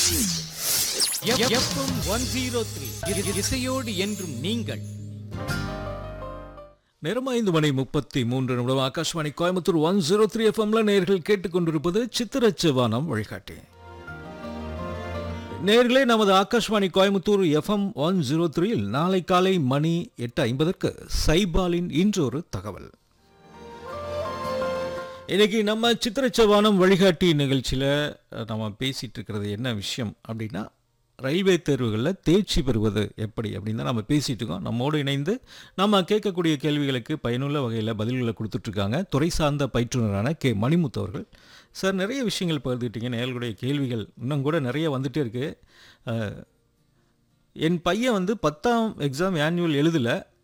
FM one zero three இசையோடு என்றும் நீங்கள் நேரம் ஐந்து மணி முப்பத்தி மூன்று நிமிடம் Akashvani Coimbatore one zero three எஃப்எம்ல நேர்கள் கேட்டுக்கொண்டிருப்பது சித்திரச்சவானம் வழிகாட்டி நேர்களே நமது Akashvani Coimbatore FM one zero த்ரீயில் நாளை காலை மணி எட்டு ஐம்பதற்கு சைபாலின் இன்றொரு தகவல் இன்னைக்கு நம்ம சித்திரச்சவானம் வழிகாட்டி நிகழ்ச்சியில் நம்ம பேசிட்டு இருக்கிறது என்ன விஷயம் அப்படின்னா ரயில்வே தேர்வுகளில் தேர்ச்சி பெறுவது எப்படி அப்படின்னு தான் நம்ம பேசிட்டு இருக்கோம் நம்மோடு இணைந்து நம்ம கேட்கக்கூடிய கேள்விகளுக்கு பயனுள்ள வகையில் பதில்களை கொடுத்துட்ருக்காங்க துறை சார்ந்த பயிற்றுனரான கே மணிமுத்து அவர்கள் சார் நிறைய விஷயங்கள் பகிர்ந்துக்கிட்டீங்க நேர்களுடைய கேள்விகள் இன்னும் கூட நிறைய வந்துகிட்டே இருக்குது என் பையன் வந்து பத்தாம் எக்ஸாம் ஆனுவல் எழுதலை